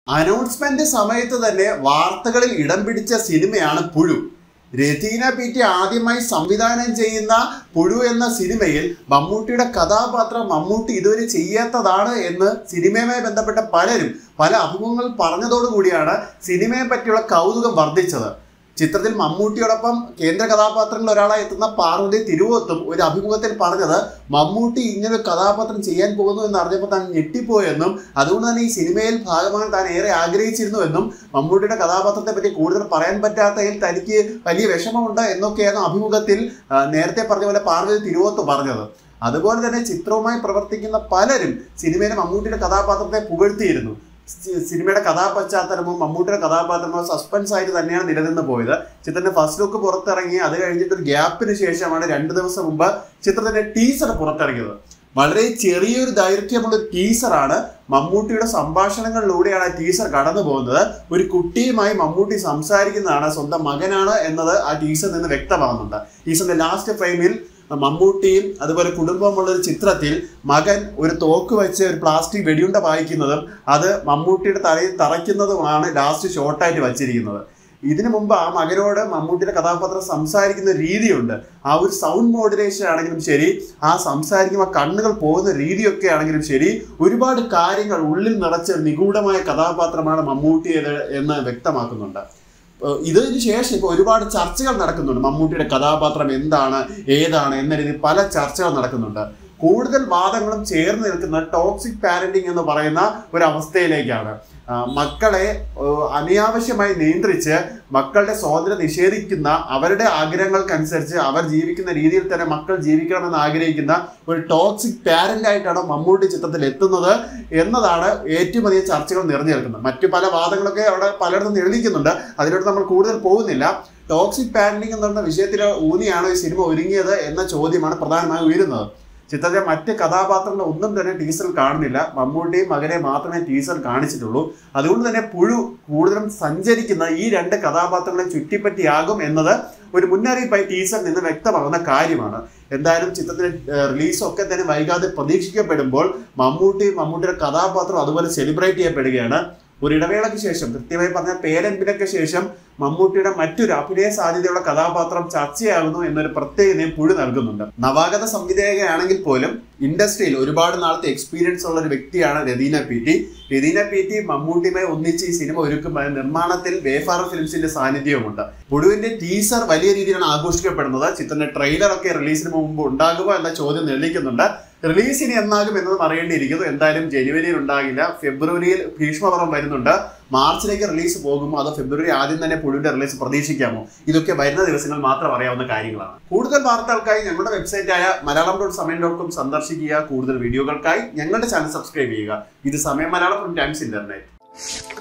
announcement സമയത്ത് തന്നെ വാർത്തകളിൽ ഇടം പിടിച്ച സിനിമയാണ് പുഴു രതീന പി ടി ആദ്യമായി സംവിധാനം ചെയ്യുന്ന പുഴു എന്ന സിനിമയിൽ മമ്മൂട്ടിയുടെ കഥാപാത്രം മമ്മൂട്ടി ഇതുവരെ ചെയ്യാത്തതാണ് എന്ന് സിനിമയുമായി ബന്ധപ്പെട്ട പലരും പല അഭിമുഖങ്ങൾ പറഞ്ഞതോടുകൂടിയാണ് സിനിമയെ പറ്റിയുള്ള കൗതുകം വർദ്ധിച്ചത് ചിത്രത്തിൽ മമ്മൂട്ടിയോടൊപ്പം കേന്ദ്ര കഥാപാത്രങ്ങളിൽ ഒരാളായി എത്തുന്ന പാർവതി തിരുവോത്തും ഒരു അഭിമുഖത്തിൽ പറഞ്ഞത് മമ്മൂട്ടി ഇങ്ങനൊരു കഥാപാത്രം ചെയ്യാൻ പോകുന്നു എന്ന് അറിഞ്ഞപ്പോൾ താൻ ഞെട്ടിപ്പോയെന്നും അതുകൊണ്ട് തന്നെ ഈ സിനിമയിൽ ഭാഗമാകാൻ താൻ ഏറെ ആഗ്രഹിച്ചിരുന്നുവെന്നും മമ്മൂട്ടിയുടെ കഥാപാത്രത്തെ പറ്റി കൂടുതൽ പറയാൻ പറ്റാത്തതിൽ തനിക്ക് വലിയ വിഷമമുണ്ട് എന്നൊക്കെയാണ് അഭിമുഖത്തിൽ ആ, നേരത്തെ പറഞ്ഞ പോലെ പാർവതി തിരുവോത്ത് പറഞ്ഞത് അതുപോലെ തന്നെ ചിത്രവുമായി പ്രവർത്തിക്കുന്ന പലരും സിനിമയിലെ മമ്മൂട്ടിയുടെ കഥാപാത്രത്തെ പുകഴ്ത്തിയിരുന്നു സി- സിനിമയുടെ കഥാപശ്ചാത്തലമോ മമ്മൂട്ടിയുടെ കഥാപാത്രമോ സസ്പെൻസ് ആയിട്ട് തന്നെയാണ് നിലനിന്ന് പോയത് ചിത്രത്തിന്റെ ഫസ്റ്റ് ലുക്ക് പുറത്തിറങ്ങി അത് കഴിഞ്ഞിട്ട് ഒരു ഗ്യാപ്പിന് ശേഷമാണ് രണ്ട് ദിവസം മുമ്പ് ചിത്രത്തിന്റെ ടീസർ പുറത്തിറങ്ങിയത് വളരെ ചെറിയൊരു ദൈർഘ്യമുള്ള ഒരു ടീസറാണ് മമ്മൂട്ടിയുടെ സംഭാഷണങ്ങളിലൂടെയാണ് ആ ടീസർ കടന്നു പോകുന്നത് ഒരു കുട്ടിയുമായി മമ്മൂട്ടി സംസാരിക്കുന്നതാണ് സ്വന്തം മകനാണ് എന്നത് ആ ടീസറിൽ നിന്ന് വ്യക്തമാകുന്നുണ്ട് ടീസറിന്റെ ലാസ്റ്റ് ഫ്രെയിമിൽ മമ്മൂട്ടിയും അതുപോലെ കുടുംബമുള്ള ഒരു ചിത്രത്തിൽ മകൻ ഒരു തോക്ക് വെച്ച് ഒരു പ്ലാസ്റ്റിക് വെടിയുണ്ട വായിക്കുന്നതും അത് മമ്മൂട്ടിയുടെ തലയിൽ തറയ്ക്കുന്നതുമാണ് ലാസ്റ്റ് ഷോർട്ടായിട്ട് വച്ചിരിക്കുന്നത് ഇതിനു മുമ്പ് ആ മകനോട് മമ്മൂട്ടിയുടെ കഥാപാത്രം സംസാരിക്കുന്ന രീതിയുണ്ട് ആ ഒരു സൗണ്ട് മോഡുലേഷൻ ആണെങ്കിലും ശരി ആ സംസാരിക്കുമ്പോൾ കണ്ണുകൾ പോകുന്ന രീതിയൊക്കെ ആണെങ്കിലും ശരി ഒരുപാട് കാര്യങ്ങൾ ഉള്ളിൽ നിറച്ച ഒരു നിഗൂഢമായ കഥാപാത്രമാണ് മമ്മൂട്ടിയത് എന്ന് വ്യക്തമാക്കുന്നുണ്ട് ഏഹ് ഇതിന് ശേഷം ഇപ്പോൾ ഒരുപാട് ചർച്ചകൾ നടക്കുന്നുണ്ട് മമ്മൂട്ടിയുടെ കഥാപാത്രം എന്താണ് ഏതാണ് എന്ന രീതിയിൽ പല ചർച്ചകൾ നടക്കുന്നുണ്ട് കൂടുതൽ വാദങ്ങളും ചേർന്ന് നിൽക്കുന്ന ടോക്സിക് പാരന്റിങ് എന്ന് പറയുന്ന ഒരു അവസ്ഥയിലേക്കാണ് ആ, മക്കളെ ഏഹ്, അനാവശ്യമായി നിയന്ത്രിച്ച് മക്കളുടെ സ്വാതന്ത്ര്യം നിഷേധിക്കുന്ന അവരുടെ ആഗ്രഹങ്ങൾക്കനുസരിച്ച് അവർ ജീവിക്കുന്ന രീതിയിൽ തന്നെ മക്കൾ ജീവിക്കണമെന്ന് ആഗ്രഹിക്കുന്ന ഒരു ടോക്സിക് പാരന്റ് ആയിട്ടാണ് മമ്മൂട്ടി ചിത്രത്തിൽ എത്തുന്നത് എന്നതാണ് ഏറ്റവും അധികം ചർച്ചകൾ നിറഞ്ഞു നിൽക്കുന്നത് മറ്റു പല വാദങ്ങളൊക്കെ അവിടെ പലയിടത്തും എഴുതിക്കുന്നുണ്ട് അതിലോട്ട് നമ്മൾ കൂടുതൽ പോകുന്നില്ല ടോക്സിക് പാരന്റിങ് എന്ന് പറയുന്ന വിഷയത്തിൽ ഊന്നിയാണോ ഈ സിനിമ ഒരുങ്ങിയത് എന്ന ചോദ്യമാണ് പ്രധാനമായും ഉയരുന്നത് ചിത്രത്തിലെ മറ്റ് കഥാപാത്രങ്ങൾ ഒന്നും തന്നെ ടീസറിൽ കാണുന്നില്ല മമ്മൂട്ടിയും മകനെ മാത്രമേ ടീസർ കാണിച്ചിട്ടുള്ളൂ അതുകൊണ്ട് തന്നെ പുഴു കൂടുതലും സഞ്ചരിക്കുന്ന ഈ രണ്ട് കഥാപാത്രങ്ങളെ ചുറ്റിപ്പറ്റിയാകും എന്നത് ഒരു മുന്നറിയിപ്പായി ടീസറിൽ നിന്ന് വ്യക്തമാകുന്ന കാര്യമാണ് എന്തായാലും ചിത്രത്തിന്റെ റിലീസ് ഒക്കെ തന്നെ വൈകാതെ പ്രതീക്ഷിക്കപ്പെടുമ്പോൾ മമ്മൂട്ടി മമ്മൂട്ടിയുടെ കഥാപാത്രം അതുപോലെ സെലിബ്രേറ്റ് ചെയ്യപ്പെടുകയാണ് ഒരു ഇടവേളയ്ക്ക് ശേഷം കൃത്യമായി പറഞ്ഞ പേരൻപിനൊക്കെ ശേഷം മമ്മൂട്ടിയുടെ മറ്റൊരു അഭിനയ സാധ്യതയുള്ള കഥാപാത്രം ചർച്ചയാകുന്നു എന്നൊരു പ്രത്യേകതയും പുഴു നൽകുന്നുണ്ട് നവാഗത സംവിധായകയാണെങ്കിൽ പോലും ഇൻഡസ്ട്രിയിൽ ഒരുപാട് നാളത്തെ എക്സ്പീരിയൻസ് ഉള്ള ഒരു വ്യക്തിയാണ് Ratheena P T Ratheena P T മമ്മൂട്ടിയുമായി ഒന്നിച്ച് ഈ സിനിമ ഒരുക്കുമ്പോൾ നിർമ്മാണത്തിൽ വേഫാർ ഫിലിംസിന്റെ സാന്നിധ്യവുമുണ്ട് പുഴുവിന്റെ ടീസർ വലിയ രീതിയിലാണ് ആഘോഷിക്കപ്പെടുന്നത് ചിത്രത്തിന്റെ ട്രെയിലർ ഒക്കെ റിലീസിന് മുമ്പ് ഉണ്ടാകുമോ എന്ന ചോദ്യം നിലനിൽക്കുന്നുണ്ട് റിലീസിന് എന്നാകും എന്നതും അറിയേണ്ടിയിരിക്കുന്നു എന്തായാലും ജനുവരിയിൽ ഉണ്ടാകില്ല ഫെബ്രുവരിയിൽ ഭീഷ്മപർവം വരുന്നുണ്ട് മാർച്ചിലേക്ക് റിലീസ് പോകുമോ അതോ ഫെബ്രുവരി ആദ്യം തന്നെ പുഴുവിന്റെ റിലീസ് പ്രതീക്ഷിക്കാമോ ഇതൊക്കെ വരുന്ന ദിവസങ്ങൾ മാത്രം അറിയാവുന്ന കാര്യങ്ങളാണ് കൂടുതൽ വാർത്തകൾക്കായി ഞങ്ങളുടെ വെബ്സൈറ്റായ Malayalam dot Samayam dot com സന്ദർശിക്കുക കൂടുതൽ വീഡിയോകൾക്കായി ഞങ്ങളുടെ ചാനൽ സബ്സ്ക്രൈബ് ചെയ്യുക ഇത് സമയം മലയാളം ഫ്രം ടൈംസ് ഇന്റർനെറ്റ്